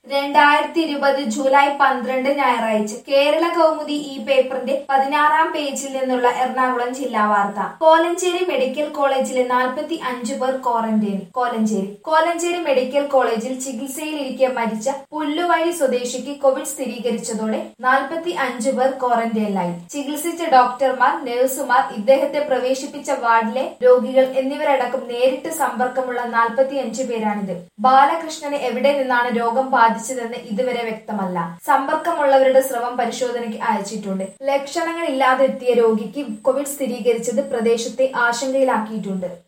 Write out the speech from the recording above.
രണ്ടായിരത്തി ഇരുപത് ജൂലൈ പന്ത്രണ്ട് ഞായറാഴ്ച കേരള കൗമുദി ഈ പേപ്പറിന്റെ പതിനാറാം പേജിൽ നിന്നുള്ള എറണാകുളം ജില്ലാ വാർത്ത കോലഞ്ചേരി മെഡിക്കൽ കോളേജിലെ നാൽപ്പത്തി അഞ്ചു പേർ ക്വാറന്റൈൻ കോലഞ്ചേരി കോലഞ്ചേരി മെഡിക്കൽ കോളേജിൽ ചികിത്സയിലിരിക്കെ മരിച്ച പുല്ലുവഴി സ്വദേശിക്ക് കോവിഡ് സ്ഥിരീകരിച്ചതോടെ നാൽപ്പത്തി അഞ്ചു പേർ ക്വാറന്റൈനിലായി ചികിത്സിച്ച ഡോക്ടർമാർ നഴ്സുമാർ ഇദ്ദേഹത്തെ പ്രവേശിപ്പിച്ച വാർഡിലെ രോഗികൾ എന്നിവരടക്കം നേരിട്ട് സമ്പർക്കമുള്ള നാൽപ്പത്തി അഞ്ചു പേരാണിത് ബാലകൃഷ്ണന് എവിടെ നിന്നാണ് രോഗം ബാധിച്ചതെന്ന് ഇതുവരെ വ്യക്തമല്ല സമ്പർക്കമുള്ളവരുടെ സ്രവം പരിശോധനയ്ക്ക് അയച്ചിട്ടുണ്ട് ലക്ഷണങ്ങളില്ലാതെ എത്തിയ രോഗിക്ക് കോവിഡ് സ്ഥിരീകരിച്ചത് പ്രദേശത്തെ ആശങ്കയിലാക്കിയിട്ടുണ്ട്